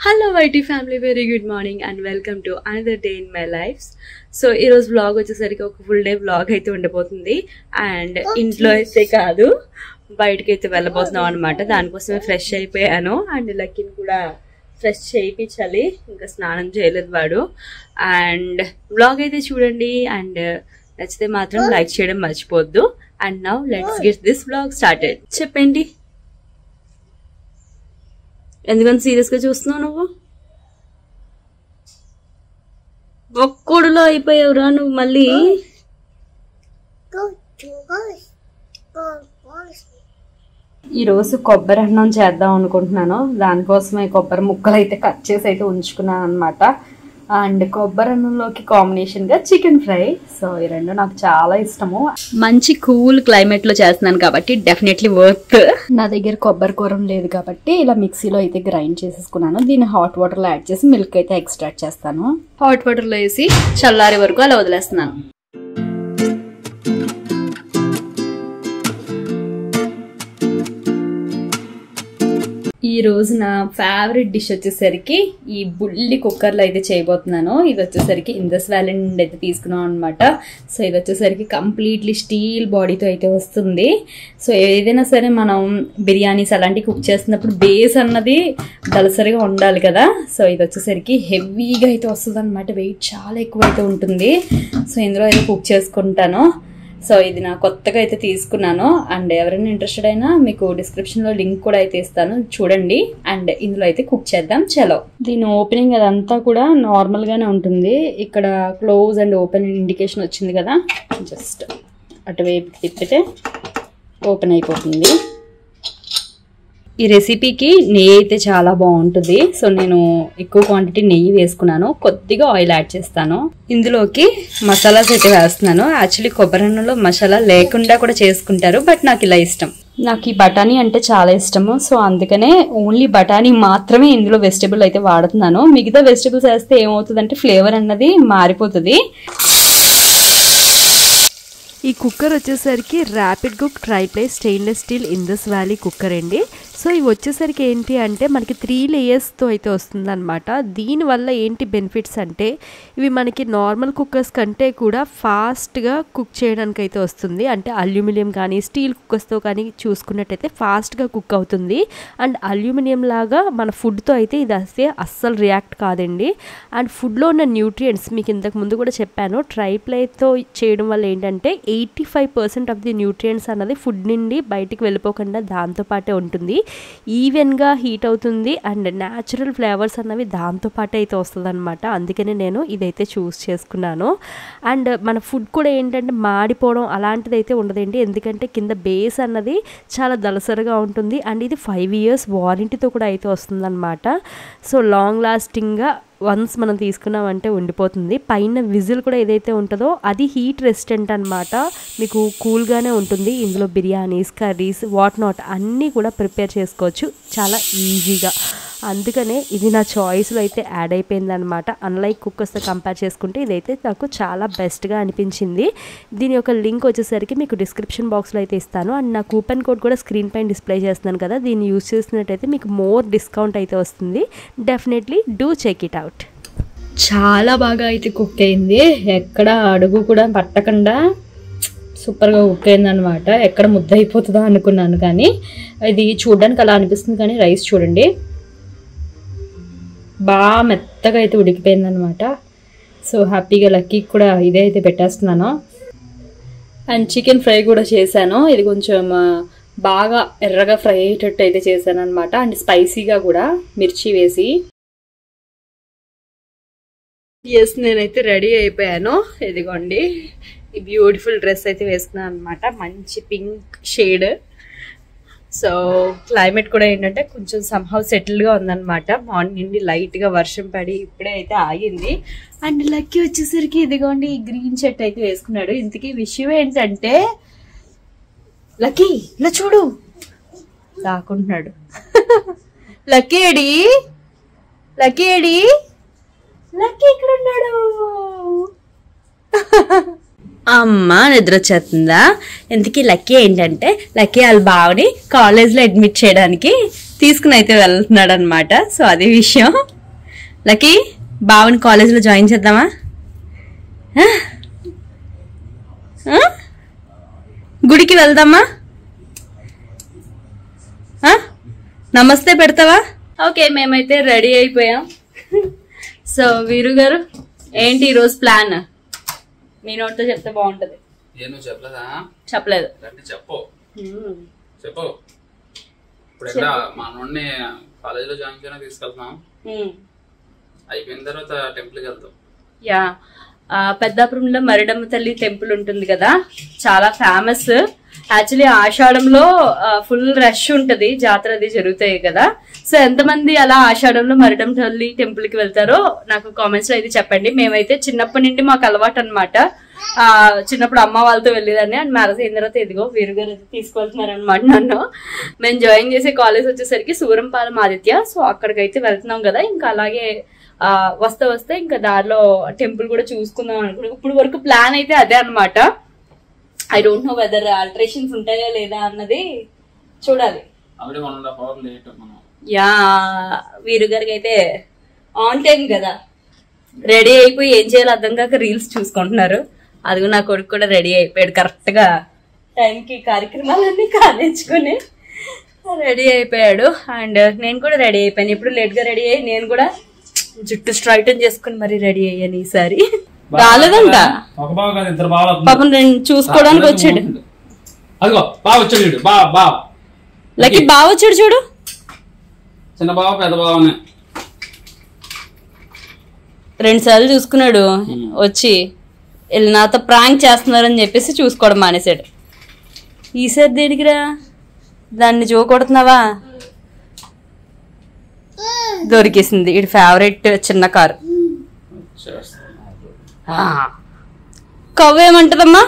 Hello YT family very good morning and welcome to another day in my life so ఈరోజు vlog వచ్చేసరికి ఒక full day vlog అయితే ఉండబోతుంది and ఇంట్లో అయితే కాదు బయటకి అయితే వెళ్ళబోతున్నాం అనమాట దానికోసమే ఫ్రెష్ అయిపోయాను అండ్ లక్కీని కూడా ఫ్రెష్ చేయించాలి ఇంకా స్నానం చేయలేదు వాడు అండ్ వ్లాగ్ అయితే చూడండి అండ్ నచ్చితే మాత్రం లైక్ చేయడం మర్చిపోవద్దు and now let's get this vlog started చెప్పండి ఎందుకని సీరియస్ గా చూస్తున్నావు నువ్వు ఒక్కడులో అయిపోయావురా నువ్వు మళ్ళీ ఈ రోజు కొబ్బరి అన్నం చేద్దాం అనుకుంటున్నాను దానికోసమే కొబ్బరి ముక్కలు అయితే కట్ చేసి అయితే ఉంచుకున్నాను అనమాట అండ్ కొబ్బరి అన్నంలోకి కాంబినేషన్ గా చికెన్ ఫ్రై సో ఈ రెండు నాకు చాలా ఇష్టము మంచి కూల్ క్లైమేట్ లో చేస్తున్నాను కాబట్టి డెఫినెట్లీ వర్త్ నా దగ్గర కొబ్బరి కూరం లేదు కాబట్టి ఇలా మిక్సీలో అయితే గ్రైండ్ చేసేసుకున్నాను దీన్ని హాట్ వాటర్ లో యాడ్ చేసి మిల్క్ అయితే ఎక్స్ట్రాక్ట్ చేస్తాను హాట్ వాటర్ లో వేసి చల్లారి వరకు అలా వదిలేస్తున్నాను ఈ రోజు నా ఫేవరెట్ డిష్ వచ్చేసరికి ఈ బుల్లి కుక్కర్లో అయితే చేయబోతున్నాను ఇది వచ్చేసరికి ఇందస్ వ్యాలీ నుండి అయితే తీసుకున్నాం అనమాట సో ఇది వచ్చేసరికి కంప్లీట్లీ స్టీల్ బాడీతో అయితే వస్తుంది సో ఏదైనా సరే మనం బిర్యానీస్ అలాంటివి కుక్ చేస్తున్నప్పుడు బేస్ అన్నది దలసరిగా ఉండాలి కదా సో ఇది వచ్చేసరికి హెవీగా అయితే వస్తుంది అనమాట వెయిట్ చాలా ఎక్కువ అయితే ఉంటుంది సో ఇందులో అయితే కుక్ చేసుకుంటాను సో ఇది నా కొత్తగా అయితే తీసుకున్నాను అండ్ ఎవరైనా ఇంట్రెస్టెడ్ అయినా మీకు డిస్క్రిప్షన్ లో లింక్ కూడా అయితే ఇస్తాను చూడండి అండ్ ఇందులో అయితే కుక్ చేద్దాం చలో దీని ఓపెనింగ్ అదంతా కూడా నార్మల్ గానే ఉంటుంది ఇక్కడ క్లోజ్ అండ్ ఓపెన్ ఇండికేషన్ వచ్చింది కదా జస్ట్ అటువైపు తిప్పితే ఓపెన్ అయిపోతుంది ఈ రెసిపీకి నెయ్యి అయితే చాలా బాగుంటుంది సో నేను ఎక్కువ క్వాంటిటీ నెయ్యి వేసుకున్నాను కొద్దిగా ఆయిల్ యాడ్ చేస్తాను ఇందులోకి మసాలాస్ అయితే వేస్తున్నాను యాక్చువల్లీ కొబ్బరి అన్నంలో మసాలా లేకుండా కూడా చేసుకుంటారు బట్ నాకు ఇలా ఇష్టం నాకు ఈ బఠానీ అంటే చాలా ఇష్టము సో అందుకనే ఓన్లీ బఠానీ మాత్రమే ఇందులో వెజిటబుల్ అయితే వాడుతున్నాను మిగతా వెజిటబుల్స్ వేస్తే ఏమవుతుందంటే ఫ్లేవర్ అన్నది మారిపోతుంది ఈ కుక్కర్ వచ్చేసరికి rapid cook triply stainless steel Indus valley cooker అండి సో ఇవి వచ్చేసరికి ఏంటి అంటే మనకి త్రీ లేయర్స్తో అయితే వస్తుందన్నమాట దీనివల్ల ఏంటి బెనిఫిట్స్ అంటే ఇవి మనకి నార్మల్ కుక్కర్స్ కంటే కూడా ఫాస్ట్గా కుక్ చేయడానికి అయితే వస్తుంది అంటే అల్యూమినియం కానీ స్టీల్ కుక్కర్స్తో కానీ చూసుకున్నట్టయితే ఫాస్ట్గా కుక్ అవుతుంది అండ్ అల్యూమినియం లాగా మన ఫుడ్తో అయితే ఇది వస్తే అస్సలు రియాక్ట్ కాదండి అండ్ ఫుడ్లో ఉన్న న్యూట్రియంట్స్ మీకు ఇంతకు ముందు కూడా చెప్పాను ట్రైప్లైతో చేయడం వల్ల ఏంటంటే eighty five percent of the nutrients అన్నది ఫుడ్ నుండి బయటికి వెళ్ళిపోకుండా దాంతోపాటే ఉంటుంది ఈవెన్గా హీట్ అవుతుంది అండ్ న్యాచురల్ ఫ్లేవర్స్ అన్నవి దాంతోపాటే అయితే వస్తుంది అనమాట అందుకనే నేను ఇదైతే చూస్ చేసుకున్నాను అండ్ మన ఫుడ్ కూడా ఏంటంటే మాడిపోవడం అలాంటిది అయితే ఉండదండి ఎందుకంటే కింద బేస్ అన్నది చాలా దలసరిగా ఉంటుంది అండ్ ఇది ఫైవ్ ఇయర్స్ వారంటీతో కూడా అయితే వస్తుందన్నమాట సో లాంగ్ లాస్టింగ్గా వన్స్ మనం తీసుకున్నామంటే ఉండిపోతుంది పైన విజిల్ కూడా ఏదైతే ఉంటుందో అది హీట్ రెసిస్టెంట్ అనమాట మీకు కూల్గానే ఉంటుంది ఇందులో బిర్యానీస్ కర్రీస్ వాట్ నాట్ అన్నీ కూడా ప్రిపేర్ చేసుకోవచ్చు చాలా ఈజీగా అందుకనే ఇది నా చాయిస్లో అయితే యాడ్ అయిపోయింది అనమాట అన్లైక్ కుక్కర్స్తో కంపేర్ చేసుకుంటే ఇదైతే నాకు చాలా బెస్ట్గా అనిపించింది దీని యొక్క లింక్ వచ్చేసరికి మీకు డిస్క్రిప్షన్ బాక్స్లో అయితే ఇస్తాను అండ్ నా కూపన్ కోడ్ కూడా స్క్రీన్ పైన డిస్ప్లే చేస్తున్నాను కదా దీన్ని యూస్ చేసినట్టయితే మీకు మోర్ డిస్కౌంట్ అయితే వస్తుంది definitely do check it out చాలా బాగా అయితే కుక్ అయింది ఎక్కడ అడుగు కూడా పట్టకుండా సూపర్గా కుక్ అయింది అనమాట ఎక్కడ ముద్ద అయిపోతుందో అనుకున్నాను కానీ ఇది చూడడానికి అలా అనిపిస్తుంది కానీ రైస్ చూడండి బాగా మెత్తగా అయితే ఉడికిపోయింది అనమాట సో హ్యాపీగా లక్కీకి కూడా ఇదే అయితే పెట్టేస్తున్నాను అండ్ చికెన్ ఫ్రై కూడా చేశాను ఇది కొంచెం బాగా ఎర్రగా ఫ్రై అయ్యేటట్టు అయితే చేశాను అనమాట అండ్ స్పైసీగా కూడా మిర్చి వేసి ఎస్ నేనైతే రెడీ అయిపోయాను ఇదిగోండి ఈ బ్యూటిఫుల్ డ్రెస్ అయితే వేసుకున్నాను అనమాట మంచి పింక్ షేడ్ సో క్లైమేట్ కూడా ఏంటంటే కొంచెం సంహౌ సెటిల్గా ఉందన్నమాట మార్నింగ్ నుండి లైట్గా వర్షం పడి ఇప్పుడే అయితే ఆగింది అండ్ లక్కీ వచ్చేసరికి ఇదిగోండి ఈ గ్రీన్ షర్ట్ అయితే వేసుకున్నాడు ఇంతకీ విషయం ఏంటంటే లక్కీ ఇలా చూడు దాక్కుంటున్నాడు లక్కీ ఏడి లక్కీ ఏడి లక్కీ ఇక్కడ ఉన్నాడు అమ్మ నిద్ర వచ్చేస్తుందా ఎందుకు లక్కీ ఏంటంటే లక్కీ వాళ్ళ బావని కాలేజ్లో అడ్మిట్ చేయడానికి తీసుకుని అయితే వెళ్తున్నాడు అనమాట సో అది విషయం లక్కీ బావని కాలేజీలో జాయిన్ చేద్దామా ఆ? ఆ? గుడికి వెళ్దామా ఆ? నమస్తే పెడతావా ఓకే మేమైతే రెడీ అయిపోయాం సో వీరు గారు ఏంటి ఈరోజు ప్లాన్ మీ నోటితో చెప్తే బాగుంటది ఏ నువ్వు చెప్పలేదా చెప్పలేదు రండి చెప్పు చెప్పు ఇప్పుడు ఎక్కడ మా నుండి కాలేజీలో జాయిన్ చేయడానికి తీసుకెళ్తున్నాం అయిపోయిన తర్వాత టెంపుల్కి వెళ్తాం యా ఆ, పెద్దాపురంలో మరిడమ్మ తల్లి టెంపుల్ ఉంటుంది కదా చాలా ఫేమస్ యాక్చువల్లీ ఆషాఢంలో ఫుల్ రష్ ఉంటది జాతర అది జరుగుతాయి కదా సో ఎంతమంది అలా ఆషాఢంలో మరిడమ్మ తల్లి టెంపుల్ కి వెళ్తారో నాకు కామెంట్స్ లో అయితే చెప్పండి మేమైతే చిన్నప్పటి నుండి మాకు అలవాటు అనమాట చిన్నప్పుడు అమ్మ వాళ్ళతో వెళ్ళేదాన్ని అండ్ మ్యారేజ్ అయిన తర్వాత ఇదిగో వీరు గారు అయితే తీసుకెళ్తున్నారు అనమాట నన్ను మేము జాయిన్ చేసే కాలేజ్ వచ్చేసరికి సూరంపాలెం ఆదిత్య సో అక్కడికైతే వెళ్తున్నాం కదా ఇంకా అలాగే ఆ, వస్తే వస్తే ఇంకా దారిలో టెంపుల్ కూడా చూసుకుందాం అనుకున్నాం ఇప్పుడు వరకు ప్లాన్ అయితే అదే అన్నమాట I don't know weather alterations ఉంటాయా లేదా అన్నది చూడాలి ఆవిడ one and half hour late మనం యా వీరు గారికి అయితే ఆన్ టైం కదా రెడీ అయిపోయి ఏం చేయాలో అర్థం కాక రీల్స్ చూసుకుంటున్నారు అది నా కొడుకు కూడా రెడీ అయిపోయాడు కరెక్ట్ గా టైంకి కార్యక్రమాలన్నీ కానించుకుని రెడీ అయిపోయాడు అండ్ నేను కూడా రెడీ అయిపోయాను ఇప్పుడు లేట్ గా రెడీ అయ్యి నేను కూడా జుట్టు స్ట్రైటన్ చేసుకుని మరి రెడీ అయ్యాను ఈసారి రాలేదంట ఒక బావ కాదు ఇద్దరు బావ పాపం నేను చూసుకోవడానికి వచ్చాడు అదిగో బావ వచ్చాడు వీడు. బా బా లకి బాగా వచ్చాడు చూడు చిన్న బావ పెద్ద బావనే రెండు సార్లు చూసుకున్నాడు వచ్చి వీళ్ళు నాతో ప్రాంక్ చేస్తున్నారని చెప్పేసి చూసుకోవడం మానేశాడు ఈసారి దేనికిరా దాన్ని చూకొడుతున్నావా దొరికేసింది ఇది ఫేవరెట్ చిన్న కారు కవ్వ ఏమంటదమ్మా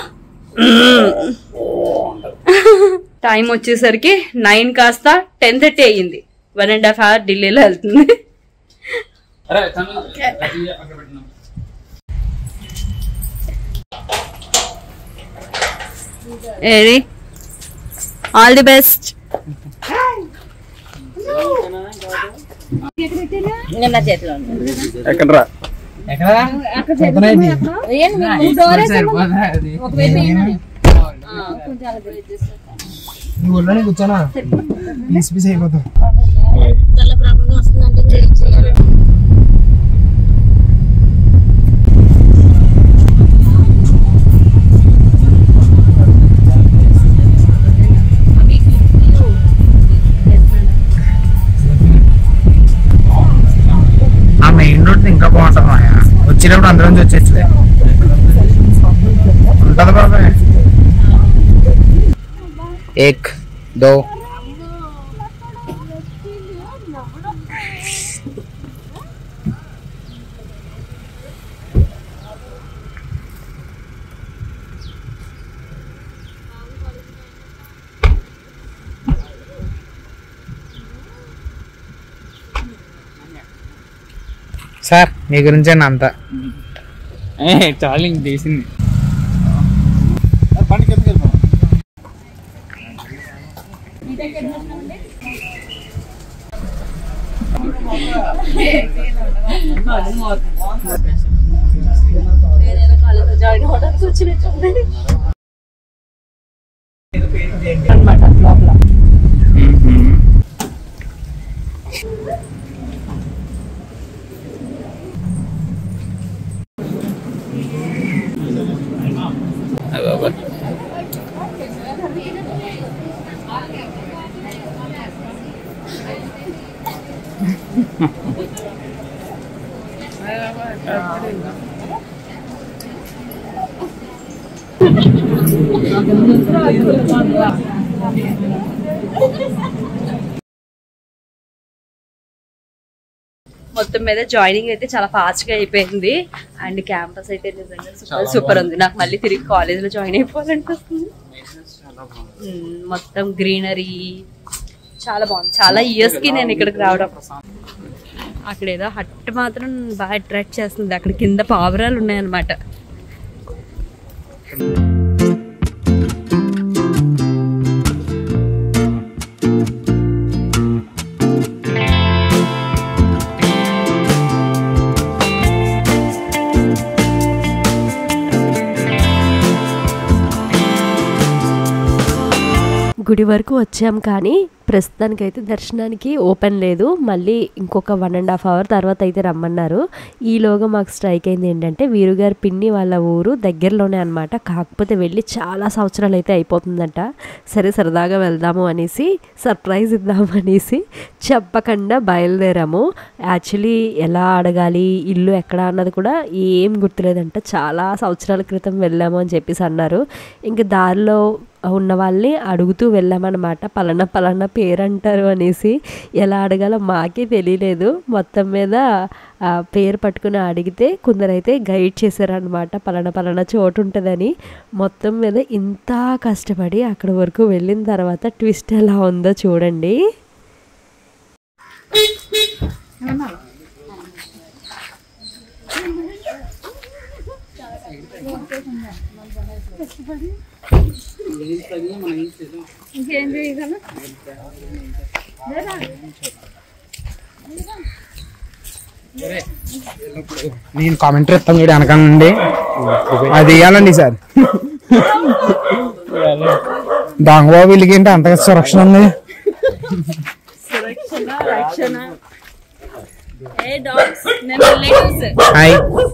టైం వచ్చేసరికి నైన్ కాస్త టెన్ థర్టీ అయ్యింది వన్ అండ్ హాఫ్ అవర్ ఢిల్లీలో వెళ్తుంది అరే తను అది అక్కడ పెట్టినా ఏది ఆల్ ది బెస్ట్ నా చేతిలో ఉంది. ఎక్కడరా నువ్వు ఒళ్ళోనే కూర్చోనా పీస్ పీస్ అయిపోతావు ఆ మెయిన్ రోడ్ ఇంకా బాగుంటుంది మాయా వచ్చేటప్పుడు అందరం నుంచి వచ్చేట్లే ఉంటుంది బాబాయ్ ఏక్ దో సార్ మీ గురించే అంతా చాలు ఇంక తీసింది మొత్తం మీద జాయినింగ్ అయితే చాలా ఫాస్ట్ గా అయిపోయింది అండ్ క్యాంపస్ అయితే నిజంగా సూపర్ సూపర్ ఉంది నాకు మళ్ళీ తిరిగి కాలేజ్ లో జాయిన్ అయిపోవాలనిపిస్తుంది ఉమ్, మొత్తం గ్రీనరీ చాలా బాగుంది చాలా ఇయర్స్ కి నేను ఇక్కడికి రావడం అక్కడ ఏదో హట్ మాత్రం బాగా అట్రాక్ట్ చేస్తుంది అక్కడ కింద పావురాలు ఉన్నాయన్నమాట గుడి వరకు వచ్చాం కానీ ప్రస్తుతానికైతే దర్శనానికి ఓపెన్ లేదు మళ్ళీ ఇంకొక వన్ అండ్ హాఫ్ అవర్ తర్వాత అయితే రమ్మన్నారు ఈలోగా మాకు స్ట్రైక్ అయింది ఏంటంటే వీరుగారి పిన్ని వాళ్ళ ఊరు దగ్గరలోనే అనమాట కాకపోతే వెళ్ళి చాలా సంవత్సరాలు అయితే అయిపోతుందంట సరే సరదాగా వెళ్దాము అనేసి సర్ప్రైజ్ ఇద్దాము అనేసి చెప్పకుండా బయలుదేరాము యాక్చువల్లీ ఎలా అడగాలి ఇల్లు ఎక్కడ అన్నది కూడా ఏం గుర్తులేదంట చాలా సంవత్సరాల క్రితం వెళ్ళాము అని చెప్పేసి అన్నారు ఇంక దారిలో ఉన్న వాళ్ళని అడుగుతూ వెళ్ళామన్నమాట పలానా పలానా పేరు అంటారు అనేసి ఎలా అడగాలో మాకే తెలియలేదు మొత్తం మీద ఆ పేరు పట్టుకుని అడిగితే కొందరైతే గైడ్ చేశారనమాట పలానా పలానా చోటు ఉంటుందని మొత్తం మీద ఇంత కష్టపడి అక్కడ వరకు వెళ్ళిన తర్వాత ట్విస్ట్ ఎలా ఉందో చూడండి నేను కామెంటరీ ఇస్తాను చూడు వెనకాల నుండి అది ఇవ్వాలండి సార్ దొంగబాబు వీళ్ళకి ఏంటి అంతగా సురక్షణ ఉంది హాయ్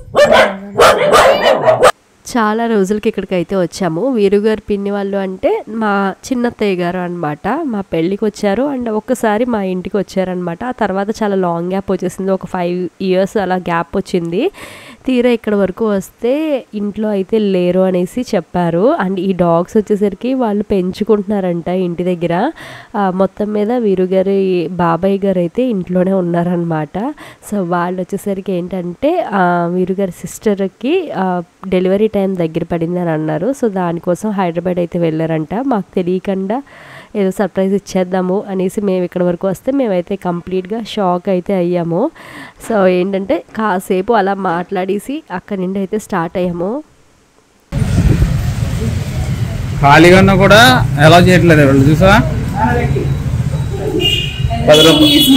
చాలా రోజులకి ఇక్కడికి అయితే వచ్చాము వీరుగారు పిన్ని వాళ్ళు అంటే మా చిన్నత్తయ్య గారు అనమాట మా పెళ్ళికి వచ్చారు అండ్ ఒక్కసారి మా ఇంటికి వచ్చారనమాట ఆ తర్వాత చాలా లాంగ్ గ్యాప్ వచ్చేసింది ఒక ఫైవ్ ఇయర్స్ అలా గ్యాప్ వచ్చింది తీరా ఇక్కడ వరకు వస్తే ఇంట్లో అయితే లేరు అనేసి చెప్పారు అండ్ ఈ డాగ్స్ వచ్చేసరికి వాళ్ళు పెంచుకుంటున్నారంట ఇంటి దగ్గర ఆ, మొత్తం మీద వీరుగారి బాబాయ్ గారు అయితే ఇంట్లోనే ఉన్నారనమాట సో వాళ్ళు వచ్చేసరికి ఏంటంటే ఆ, వీరుగారి సిస్టర్కి డెలివరీ టైం దగ్గర పడింది అని అన్నారు సో దానికోసం హైదరాబాద్ అయితే వెళ్ళారంట మాకు తెలియకుండా ఏదో సర్ప్రైజ్ ఇచ్చేద్దాము అనేసి మేము ఇక్కడ వరకు వస్తే మేమైతే కంప్లీట్గా షాక్ అయితే అయ్యాము సో ఏంటంటే కాసేపు అలా మాట్లాడేసి అక్కడి నుండి అయితే స్టార్ట్ అయ్యాము ఖాళీగా ఉన్నా కూడా ఎలా చేయట్లేదు వాళ్ళు చూసా పది రూపాయలు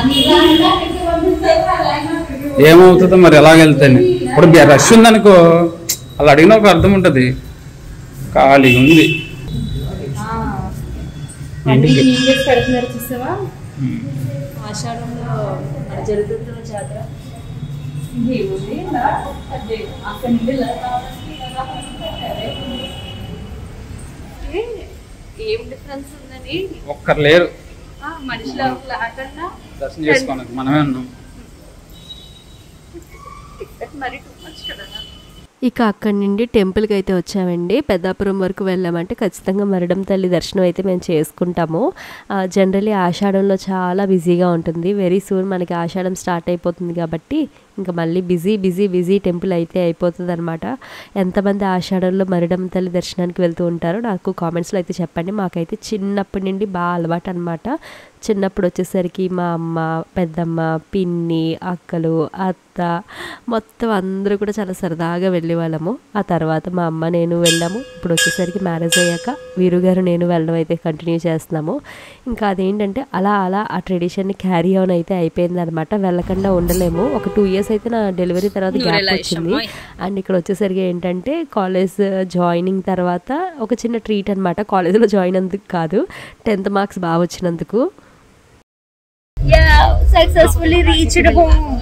ఏమవుతుందో మరి ఎలాగ వెళ్తాను ఇప్పుడు బి- రష్ ఉందనుకో అలా అడిగిన ఒక అర్థం ఉంటుంది ఖాళీగా ఉంది అన్ని నీళ్ళేసి పెడుతున్నారు చూసావా ఆషాఢంలో మన జరుగుతున్న జాతర ఏముంది ఇలా అదే అక్కడి నుండి ఇలా రావడానికి ఇలా రావడానికి పెట్టారే. ఏ, ఏం డిఫరెన్స్ ఉందని ఒక్కరు లేరు ఆ, మనుషులు ఎవరు లేకుండా దర్శనం చేసుకోనికి మనమే ఉన్నాం టికెట్ మరి టూ మచ్ కదా ఇక అక్కడి నుండి టెంపుల్కి అయితే వచ్చామండి పెద్దాపురం వరకు వెళ్ళామంటే ఖచ్చితంగా మరడం తల్లి దర్శనం అయితే మేము చేసుకుంటాము జనరలీ ఆషాఢంలో చాలా బిజీగా ఉంటుంది వెరీ సూన్ మనకి ఆషాఢం స్టార్ట్ అయిపోతుంది కాబట్టి ఇంకా మళ్ళీ బిజీ బిజీ బిజీ టెంపుల్ అయితే అయిపోతుంది అనమాట ఎంతమంది ఆషాఢంలో మరిడం తల్లి దర్శనానికి వెళ్తూ ఉంటారో నాకు కామెంట్స్లో అయితే చెప్పండి మాకైతే చిన్నప్పటి నుండి బాగా అలవాటు అనమాట చిన్నప్పుడు వచ్చేసరికి మా అమ్మ పెద్దమ్మ పిన్ని అక్కలు అత్త మొత్తం అందరూ కూడా చాలా సరదాగా వెళ్ళేవాళ్ళము ఆ తర్వాత మా అమ్మ నేను వెళ్ళాము ఇప్పుడు వచ్చేసరికి మ్యారేజ్ అయ్యాక వీరుగారు నేను వెళ్ళడం అయితే కంటిన్యూ చేస్తున్నాము ఇంకా అదేంటంటే అలా అలా ఆ ట్రెడిషన్ని క్యారీ ఆన్ అయితే అయిపోయింది అనమాట వెళ్ళకుండా ఉండలేము ఒక టూ ఇయర్స్ అయితే నా డెలివరీ తర్వాత గ్యాప్ వచ్చింది అండ్ ఇక్కడ వచ్చేసరికి ఏంటంటే కాలేజ్ జాయినింగ్ తర్వాత ఒక చిన్న ట్రీట్ అనమాట కాలేజ్లో జాయిన్ అందుకు కాదు టెన్త్ మార్క్స్ బాగా వచ్చినందుకు సక్సెస్ఫుల్లీ రీచ్డ్ హోమ్